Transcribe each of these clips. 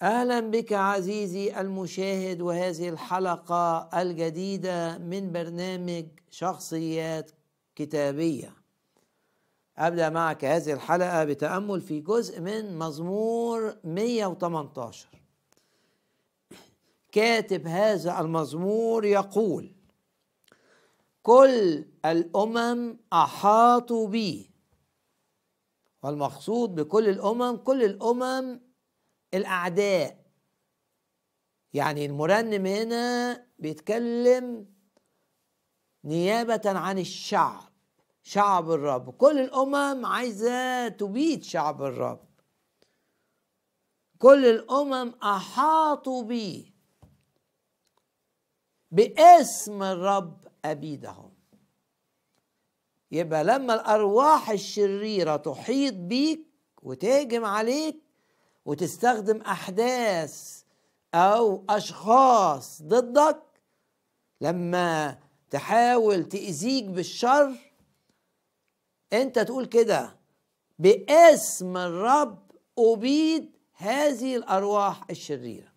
اهلا بك عزيزي المشاهد وهذه الحلقه الجديده من برنامج شخصيات كتابيه ابدا معك هذه الحلقه بتامل في جزء من مزمور 118 كاتب هذا المزمور يقول كل الامم احاطوا بي والمقصود بكل الامم كل الامم الاعداء يعني المرنم هنا بيتكلم نيابه عن الشعب شعب الرب كل الامم عايزه تبيد شعب الرب كل الامم احاطوا بي باسم الرب ابيدهم يبقى لما الارواح الشريره تحيط بيك وتهجم عليك وتستخدم احداث او اشخاص ضدك لما تحاول تاذيك بالشر انت تقول كده باسم الرب ابيد هذه الارواح الشريره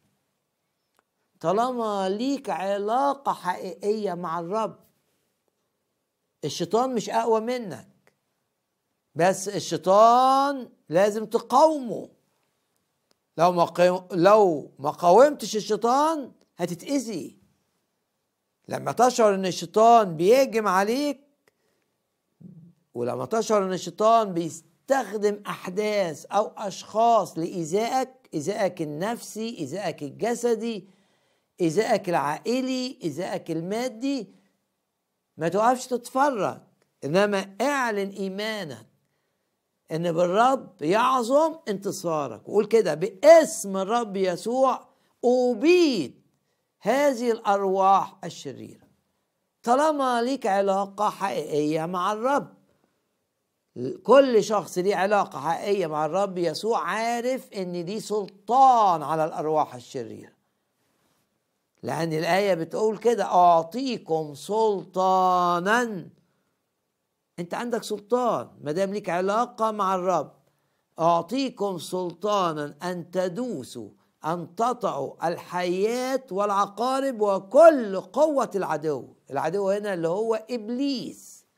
طالما ليك علاقه حقيقيه مع الرب الشيطان مش اقوى منك بس الشيطان لازم تقاومه لو ما لو ما قاومتش الشيطان هتتأذي لما تشعر ان الشيطان بيهجم عليك ولما تشعر ان الشيطان بيستخدم احداث او اشخاص لايذائك ايذائك النفسي ايذائك الجسدي ايذائك العائلي ايذائك المادي ما توقفش تتفرج انما اعلن ايمانك ان بالرب يعظم انتصارك وقول كده باسم الرب يسوع ابيد هذه الارواح الشريره طالما ليك علاقه حقيقيه مع الرب كل شخص ليه علاقه حقيقيه مع الرب يسوع عارف ان ليه سلطان على الارواح الشريره لان الايه بتقول كده اعطيكم سلطانا انت عندك سلطان ما دام ليك علاقه مع الرب اعطيكم سلطانا ان تدوسوا ان تطعوا الحياه والعقارب وكل قوه العدو العدو هنا اللي هو ابليس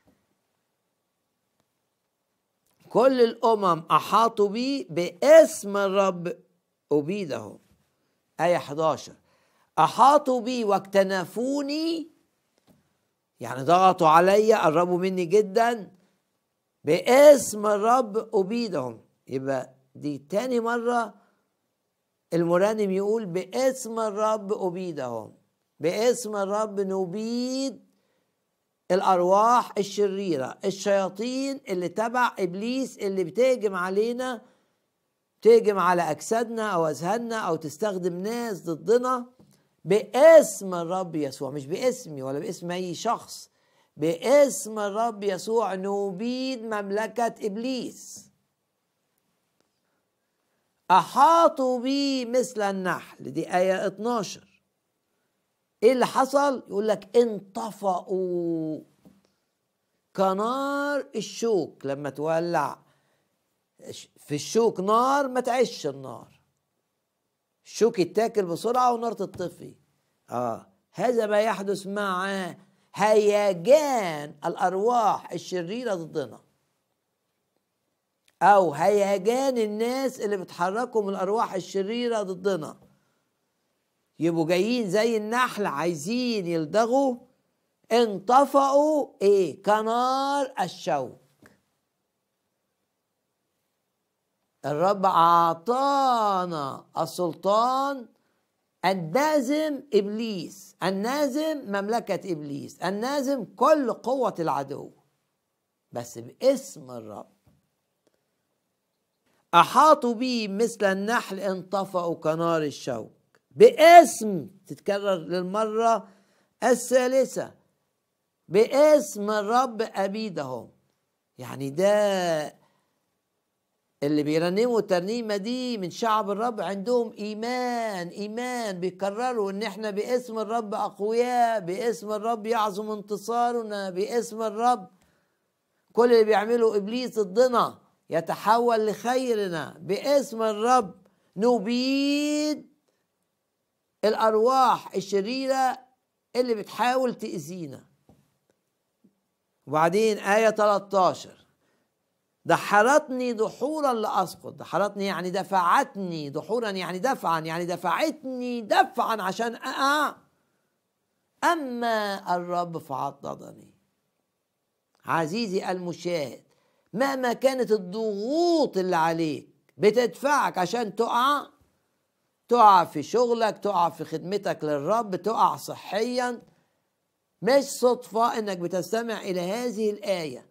كل الامم احاطوا بي باسم الرب ابيدهم ايه 11 احاطوا بي واكتنفوني يعني ضغطوا عليا قربوا مني جدا باسم الرب أبيدهم يبقى دي تاني مرة المرنم يقول باسم الرب أبيدهم باسم الرب نبيد الأرواح الشريرة الشياطين اللي تبع إبليس اللي بتهجم علينا تهجم على أجسادنا أو أذهاننا أو تستخدم ناس ضدنا باسم الرب يسوع مش باسمي ولا باسم اي شخص باسم الرب يسوع نبيد مملكة ابليس احاطوا بي مثل النحل دي آية 12 ايه اللي حصل يقول لك انطفأوا كنار الشوك لما تولع في الشوك نار ما تعيش النار الشوك يتاكل بسرعة ونار تطفي اه هذا ما يحدث مع هيجان الأرواح الشريرة ضدنا أو هيجان الناس اللي بتحركوا من الأرواح الشريرة ضدنا يبقوا جايين زي النحل عايزين يلدغوا انطفأوا ايه كنار الشوك الرب أعطانا السلطان النازم إبليس النازم مملكة إبليس النازم كل قوة العدو بس باسم الرب أحاطوا بي مثل النحل انطفأوا كنار الشوك باسم تتكرر للمرة الثالثة باسم الرب أبيدهم يعني ده اللي بيرنموا الترنيمه دي من شعب الرب عندهم ايمان ايمان بيكرروا ان احنا باسم الرب اقوياء باسم الرب يعظم انتصارنا باسم الرب كل اللي بيعمله ابليس ضدنا يتحول لخيرنا باسم الرب نبيد الارواح الشريره اللي بتحاول تاذينا وبعدين ايه 13 دحرتني دحورا لاسقط دحرتني يعني دفعتني دحورا يعني دفعا يعني دفعتني دفعا عشان اقع اما الرب فعضدني عزيزي المشاهد مهما كانت الضغوط اللي عليك بتدفعك عشان تقع تقع في شغلك تقع في خدمتك للرب تقع صحيا مش صدفة انك بتستمع الى هذه الآية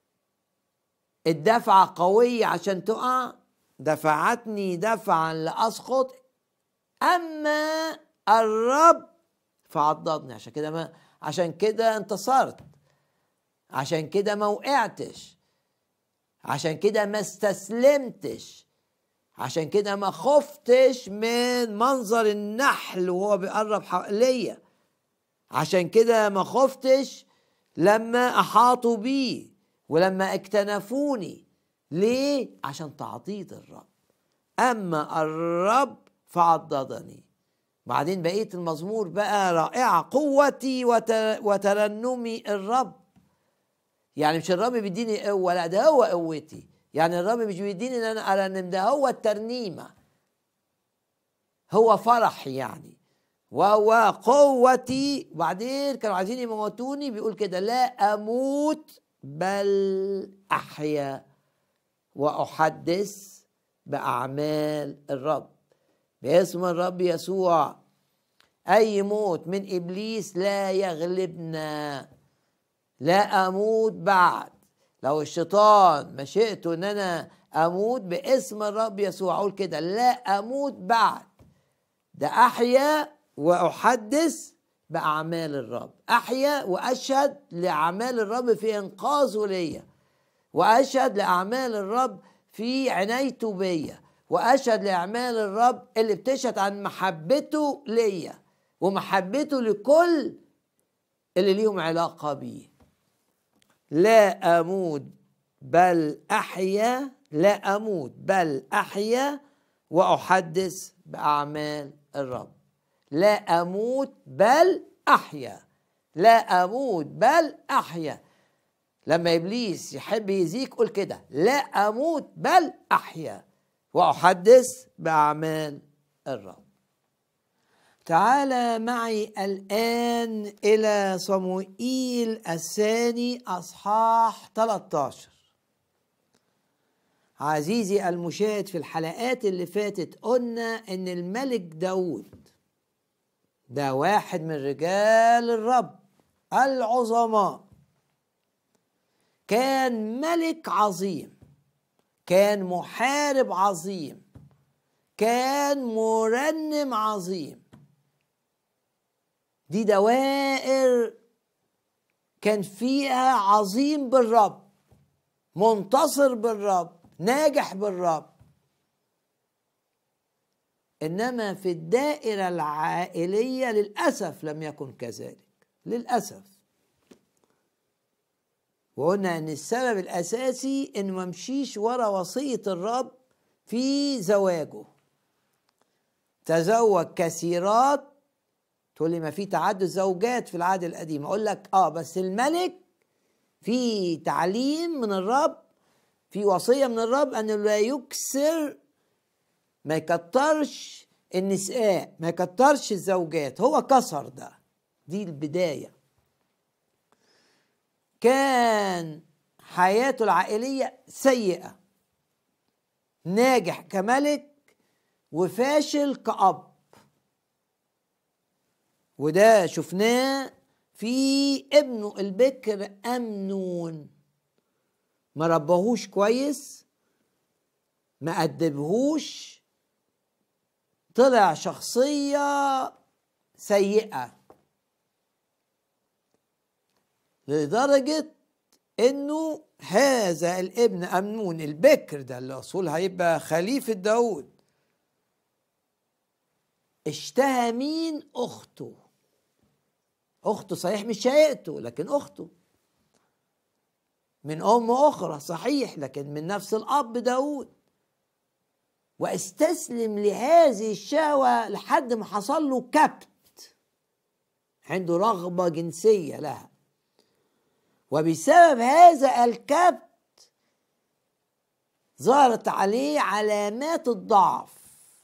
الدفعة قوية عشان تقع دفعتني دفعا لأسقط أما الرب فعضدني عشان كده ما عشان كده انتصرت عشان كده ما وقعتش عشان كده ما استسلمتش عشان كده ما خفتش من منظر النحل وهو بيقرب ليا عشان كده ما خفتش لما احاطوا بيه ولما اكتنفوني ليه عشان تعضيد الرب اما الرب فعضدني بعدين بقيه المزمور بقى رائعه قوتي وترنمي الرب يعني مش الرب بيديني قوه لا ده هو قوتي يعني الرب مش بيديني ان انا ارنم ده هو الترنيمه هو فرح يعني وهو قوتي وبعدين كانوا عايزين يموتوني بيقول كده لا اموت بل احيا واحدث باعمال الرب باسم الرب يسوع اي موت من ابليس لا يغلبنا لا اموت بعد لو الشيطان مشيئته ان انا اموت باسم الرب يسوع اقول كده لا اموت بعد ده احيا واحدث باعمال الرب احيا واشهد لاعمال الرب في انقاذه ليا واشهد لاعمال الرب في عنايته بيا واشهد لاعمال الرب اللي بتشهد عن محبته ليا ومحبته لكل اللي ليهم علاقه بيه لا اموت بل احيا لا اموت بل احيا واحدث باعمال الرب لا اموت بل احيا لا اموت بل احيا لما ابليس يحب يزيك قول كده لا اموت بل احيا واحدث باعمال الرب تعال معي الان الى صموئيل الثاني اصحاح 13 عزيزي المشاهد في الحلقات اللي فاتت قلنا ان الملك داود ده واحد من رجال الرب العظماء كان ملك عظيم كان محارب عظيم كان مرنم عظيم دي دوائر كان فيها عظيم بالرب منتصر بالرب ناجح بالرب انما في الدائره العائليه للاسف لم يكن كذلك للاسف وقلنا ان السبب الاساسي انه ما مشيش ورا وصيه الرب في زواجه تزوج كثيرات تقول لي ما في تعدد زوجات في العهد القديم اقول لك اه بس الملك في تعليم من الرب في وصيه من الرب انه لا يكسر ما يكترش النساء ما يكترش الزوجات هو كسر ده دي البدايه كان حياته العائليه سيئه ناجح كملك وفاشل كأب وده شفناه في ابنه البكر أمنون ما ربهوش كويس ما أدبهوش طلع شخصية سيئة لدرجة انه هذا الابن امنون البكر ده اللي اصول هيبقى خليفة داود اشتهى مين اخته اخته صحيح مش شقيقته لكن اخته من ام اخرى صحيح لكن من نفس الاب داود واستسلم لهذه الشهوة لحد ما حصل له كبت عنده رغبة جنسية لها وبسبب هذا الكبت ظهرت عليه علامات الضعف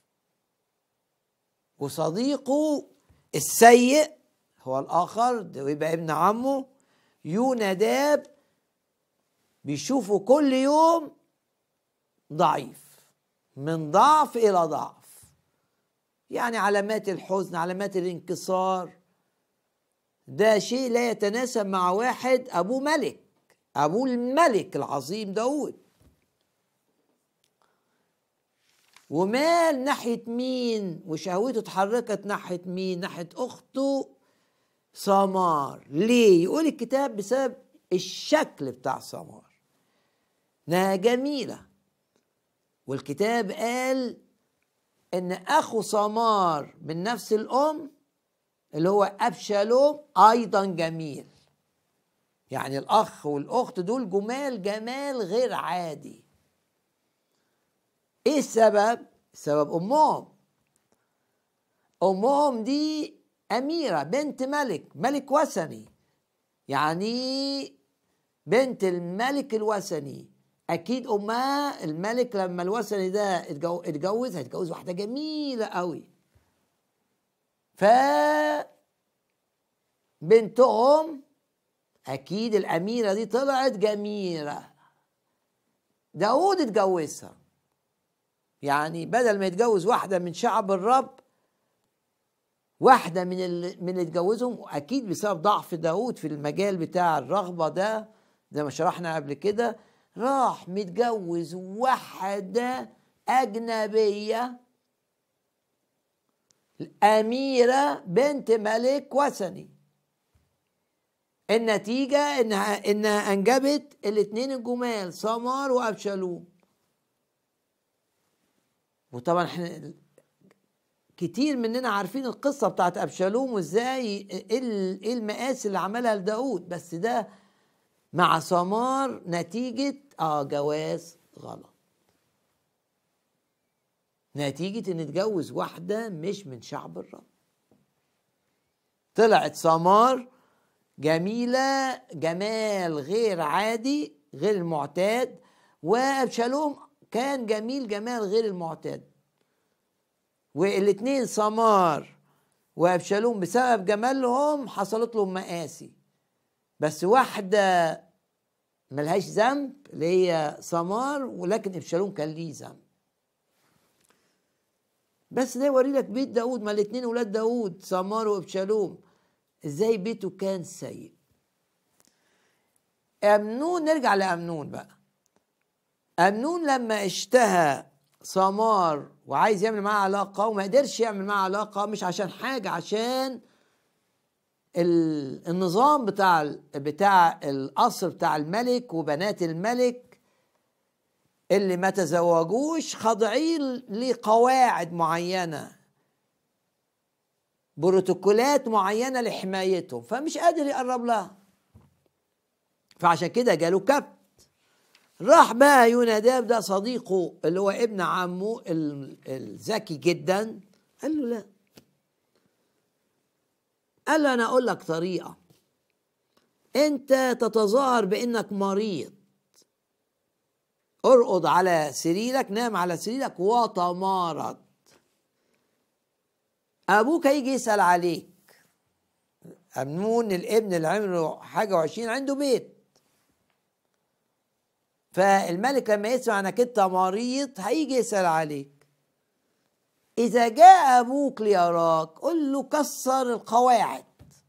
وصديقه السيء هو الآخر ده ويبقى ابن عمه يوناداب بيشوفه كل يوم ضعيف من ضعف إلى ضعف يعني علامات الحزن علامات الانكسار ده شيء لا يتناسب مع واحد أبوه ملك أبوه الملك العظيم داود ومال ناحية مين وشهوته اتحركت ناحية مين ناحية أخته سمار ليه يقول الكتاب بسبب الشكل بتاع سمار انها جميله والكتاب قال ان اخو سمار من نفس الام اللي هو ابشالوم ايضا جميل يعني الاخ والاخت دول جمال جمال غير عادي ايه السبب سبب امهم امهم دي اميره بنت ملك ملك وثني يعني بنت الملك الوثني اكيد امها الملك لما الوثني ده اتجوز هيتجوز واحده جميله قوي ف بنتهم اكيد الاميره دي طلعت جميله داود اتجوزها يعني بدل ما يتجوز واحده من شعب الرب واحده من اللي من اللي اتجوزهم اكيد بسبب ضعف داود في المجال بتاع الرغبه ده زي ما شرحنا قبل كده راح متجوز واحدة أجنبية أميرة بنت ملك وثني النتيجة إنها إنها أنجبت الاتنين الجمال سمار وأبشالوم وطبعا احنا كتير مننا عارفين القصة بتاعت أبشالوم وإزاي إيه, إيه المقاس اللي عملها لداود بس ده مع سمار نتيجة اه جواز غلط نتيجة ان اتجوز واحدة مش من شعب الرب طلعت سمار جميلة جمال غير عادي غير المعتاد وابشالوم كان جميل جمال غير المعتاد والاتنين سمار وابشالوم بسبب جمالهم حصلت لهم مآسي بس واحدة ملهاش ذنب اللي هي سمار ولكن ابشالوم كان ليه ذنب بس ده يوري لك بيت داود ما الاثنين ولاد داود سمار وابشالوم ازاي بيته كان سيء امنون نرجع لامنون بقى امنون لما اشتهى سمار وعايز يعمل معاه علاقه وما قدرش يعمل معاه علاقه مش عشان حاجه عشان النظام بتاع بتاع القصر بتاع الملك وبنات الملك اللي ما تزوجوش خاضعين لقواعد معينه بروتوكولات معينه لحمايتهم فمش قادر يقرب لها فعشان كده جاله كبت راح بقى يوناداب ده صديقه اللي هو ابن عمه الذكي جدا قال له لا قال له انا اقول لك طريقه انت تتظاهر بانك مريض ارقد على سريرك نام على سريرك وتمارض ابوك هيجي يسال عليك امنون الابن اللي عمره حاجه وعشرين عنده بيت فالملك لما يسمع انك انت مريض هيجي يسال عليك إذا جاء أبوك ليراك قل له كسر القواعد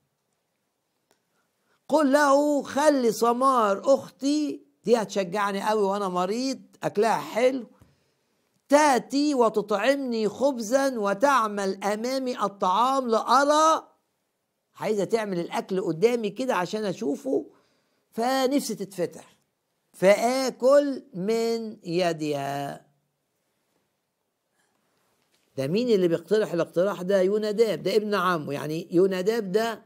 قل له خلي سمار أختي دي هتشجعني قوي وأنا مريض أكلها حلو تأتي وتطعمني خبزا وتعمل أمامي الطعام لأرى عايزة تعمل الأكل قدامي كده عشان أشوفه فنفسي تتفتح فآكل من يدها ده مين اللي بيقترح الاقتراح ده يوناداب ده ابن عمه يعني يوناداب ده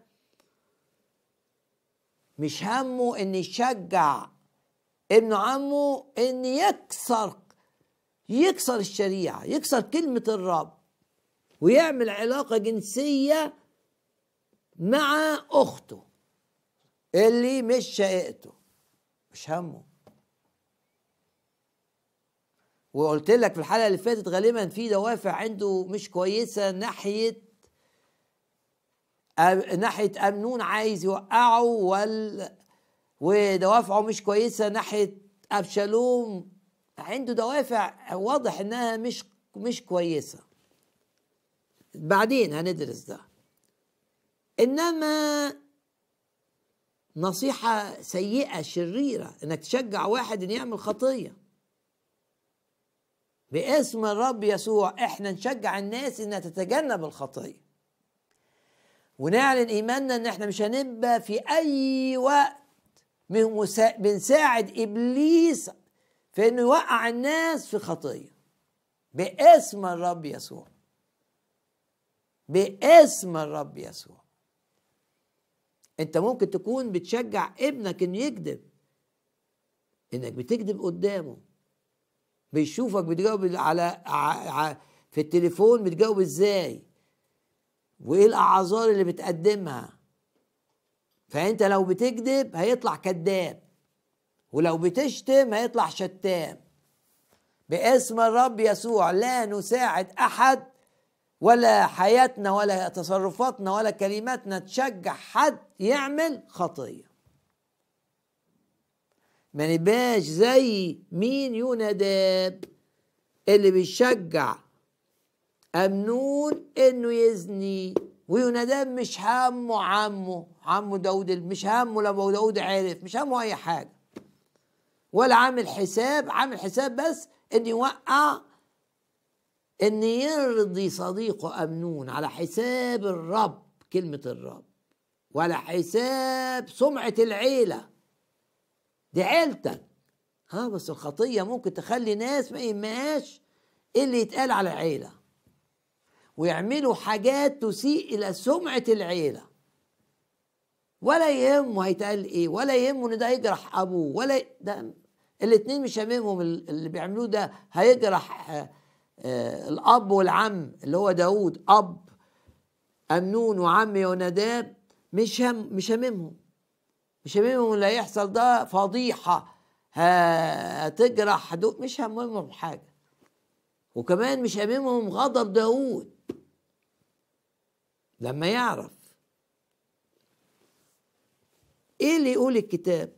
مش همه ان يشجع ابن عمه ان يكسر يكسر الشريعة يكسر كلمة الرب ويعمل علاقة جنسية مع أخته اللي مش شقيقته مش همه وقلت لك في الحلقة اللي فاتت غالبا في دوافع عنده مش كويسة ناحية ناحية أمنون عايز يوقعه وال ودوافعه مش كويسة ناحية أبشالوم عنده دوافع واضح إنها مش مش كويسة بعدين هندرس ده إنما نصيحة سيئة شريرة إنك تشجع واحد إن يعمل خطية باسم الرب يسوع إحنا نشجع الناس إنها تتجنب الخطية ونعلن إيماننا إن إحنا مش هنبقى في أي وقت بنساعد إبليس في إنه يوقع الناس في خطية باسم الرب يسوع باسم الرب يسوع انت ممكن تكون بتشجع ابنك انه يكذب انك بتكذب قدامه بيشوفك بتجاوب على في التليفون بتجاوب ازاي وايه الاعذار اللي بتقدمها فانت لو بتكذب هيطلع كذاب ولو بتشتم هيطلع شتام باسم الرب يسوع لا نساعد احد ولا حياتنا ولا تصرفاتنا ولا كلماتنا تشجع حد يعمل خطيه ما نبقاش زي مين يوناداب اللي بيشجع امنون انه يزني ويوناداب مش همه عمه عمه داود مش همه لما داود عرف مش همه اي حاجه ولا عامل حساب عامل حساب بس ان يوقع ان يرضي صديقه امنون على حساب الرب كلمه الرب وعلى حساب سمعه العيله دي عيلتك ها بس الخطيه ممكن تخلي ناس ما يهمهاش ايه اللي يتقال على العيله ويعملوا حاجات تسيء الى سمعه العيله ولا يهمه هيتقال ايه ولا يهمه ان ده يجرح ابوه ولا ده الاثنين مش هاممهم اللي بيعملوه ده هيجرح آه، الاب والعم اللي هو داود اب امنون وعم يوناداب مش هم مش هاممهم مش هاممهم اللي هيحصل ده فضيحه هتجرح مش هاممهم حاجه وكمان مش هاممهم غضب داود لما يعرف ايه اللي يقول الكتاب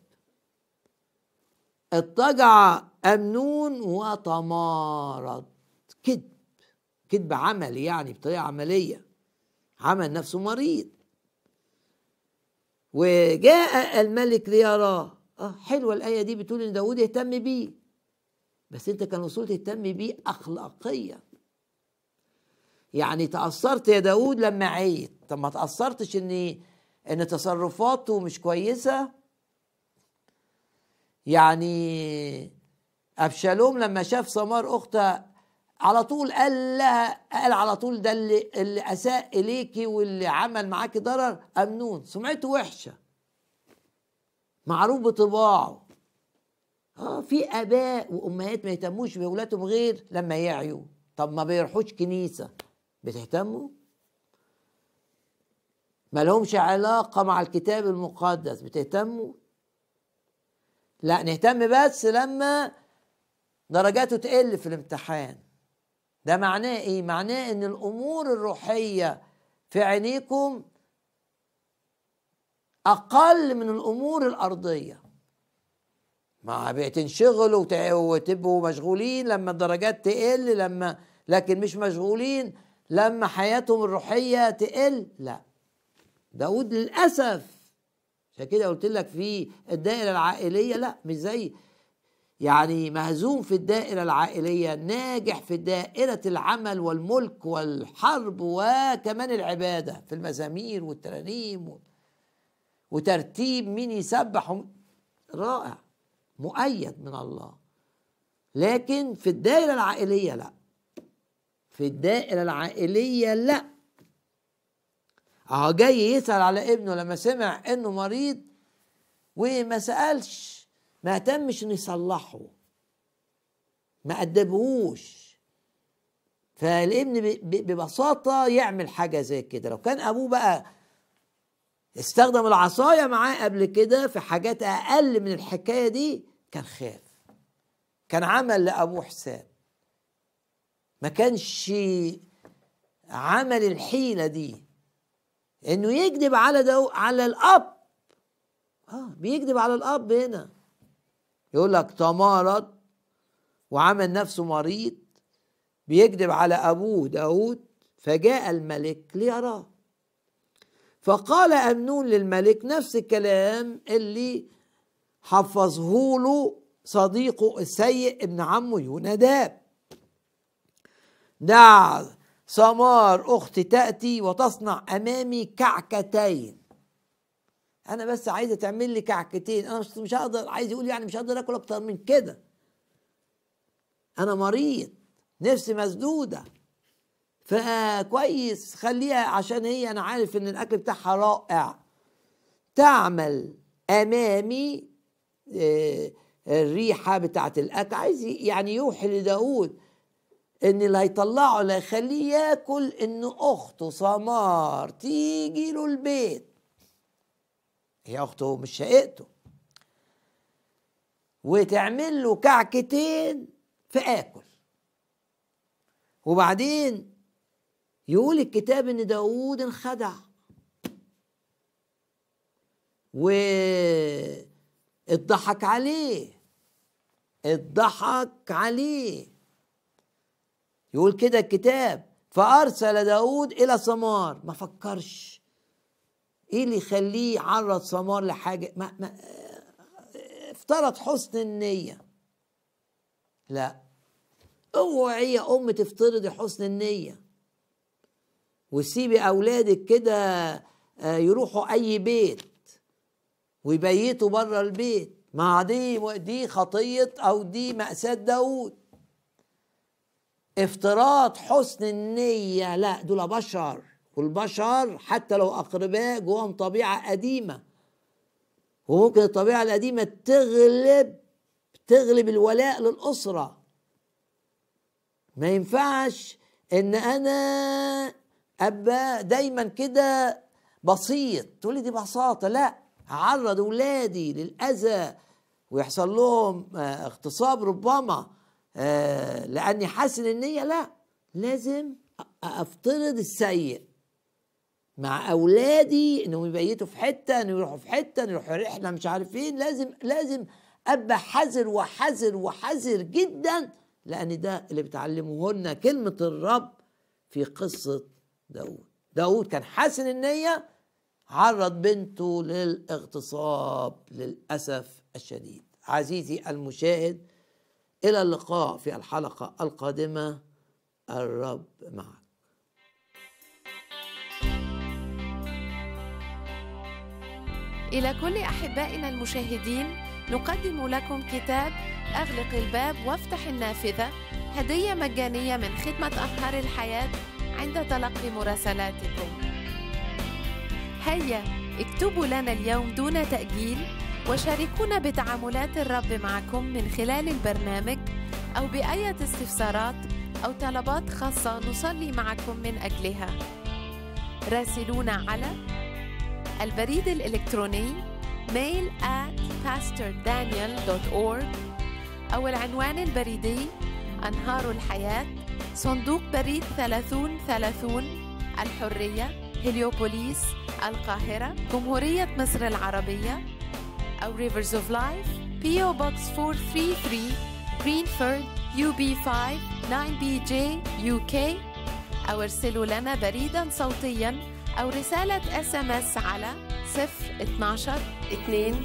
اضطجع امنون وتمارض كذب كذب عملي يعني بطريقه عمليه عمل نفسه مريض وجاء الملك ليراه اه حلوه الايه دي بتقول ان داود يهتم بيه بس انت كان وصول تهتم بيه اخلاقيا يعني تاثرت يا داود لما عيت طب ما تاثرتش ان ان تصرفاته مش كويسه يعني ابشالوم لما شاف سمار اخته على طول قال لها قال على طول ده اللي, اللي اساء اليكي واللي عمل معاكي ضرر امنون سمعته وحشه معروف بطباعه اه في اباء وامهات ما يهتموش باولادهم غير لما يعيوا طب ما بيروحوش كنيسه بتهتموا ما لهمش علاقه مع الكتاب المقدس بتهتموا لا نهتم بس لما درجاته تقل في الامتحان ده معناه ايه معناه ان الامور الروحيه في عينيكم اقل من الامور الارضيه ما بتنشغلوا وتبقوا مشغولين لما الدرجات تقل لما لكن مش مشغولين لما حياتهم الروحيه تقل لا داود للاسف عشان كده قلت لك في الدائره العائليه لا مش زي يعني مهزوم في الدائرة العائلية ناجح في دائرة العمل والملك والحرب وكمان العبادة في المزامير والترانيم وترتيب مين يسبح رائع مؤيد من الله لكن في الدائرة العائلية لا في الدائرة العائلية لا اهو جاي يسأل على ابنه لما سمع انه مريض وما سألش ما اهتمش انه يصلحه ما أدبهوش فالابن ببساطة يعمل حاجة زي كده لو كان أبوه بقى استخدم العصاية معاه قبل كده في حاجات أقل من الحكاية دي كان خاف كان عمل لأبوه حساب ما كانش عمل الحيلة دي انه يكذب على دو على الاب اه بيكذب على الاب هنا يقول لك تمارض وعمل نفسه مريض بيكذب على ابوه داود فجاء الملك ليراه فقال أمنون للملك نفس الكلام اللي حفظه له صديقه السيء ابن عمه يوناداب دع سمار أختي تأتي وتصنع أمامي كعكتين أنا بس عايزة تعمل لي كعكتين أنا مش هقدر عايز يقول يعني مش هقدر آكل أكتر من كده أنا مريض نفسي مسدودة فكويس خليها عشان هي أنا عارف إن الأكل بتاعها رائع تعمل أمامي آه، الريحة بتاعت الأكل عايز يعني يوحي لداود ان اللي هيطلعه اللي هيخليه ياكل ان اخته سمار تيجي له البيت هي اخته مش شقيقته وتعمل له كعكتين فاكل وبعدين يقول الكتاب ان داود انخدع واتضحك عليه اتضحك عليه يقول كده الكتاب فأرسل داود إلى سمار ما فكرش إيه اللي يخليه يعرض سمار لحاجة ما, ما افترض حسن النية لا اوعي يا أم تفترضي حسن النية وسيبي أولادك كده آه، يروحوا أي بيت ويبيتوا بره البيت ما دي دي خطية أو دي مأساة داود افتراض حسن النية لا دول بشر والبشر حتى لو أقرباء جواهم طبيعة قديمة وممكن الطبيعة القديمة تغلب تغلب الولاء للأسرة ما ينفعش ان انا ابقى دايما كده بسيط تقولي دي بساطة لا اعرض اولادي للاذى ويحصل لهم آه، اغتصاب ربما آه لاني حاسن النيه لا لازم افترض السيء مع اولادي انهم يبيتوا في حته انهم يروحوا في حته انهم يروحوا رحله مش عارف فين لازم لازم ابقى حذر وحذر وحذر جدا لان ده اللي بتعلمه لنا كلمه الرب في قصه داود داود كان حاسن النيه عرض بنته للاغتصاب للاسف الشديد عزيزي المشاهد إلى اللقاء في الحلقة القادمة الرب معك إلى كل أحبائنا المشاهدين نقدم لكم كتاب أغلق الباب وافتح النافذة هدية مجانية من خدمة أنهار الحياة عند تلقي مراسلاتكم هيا اكتبوا لنا اليوم دون تأجيل وشاركونا بتعاملات الرب معكم من خلال البرنامج أو بأية استفسارات أو طلبات خاصة نصلي معكم من أجلها راسلونا على البريد الإلكتروني mail at pastordaniel.org أو العنوان البريدي أنهار الحياة صندوق بريد 3030 الحرية هليوبوليس القاهرة جمهورية مصر العربية أو Rivers of Life PO Box 433 Greenford UB5 9BJ UK أو ارسلوا لنا بريدا صوتيا أو رسالة اس ام اس على 012 2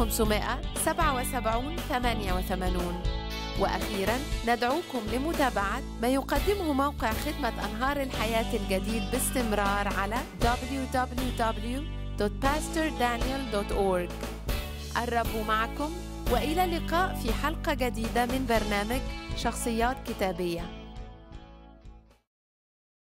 577 88 وأخيرا ندعوكم لمتابعة ما يقدمه موقع خدمة أنهار الحياة الجديد باستمرار على www.pastordaniel.org الرب معكم والى اللقاء في حلقه جديده من برنامج شخصيات كتابيه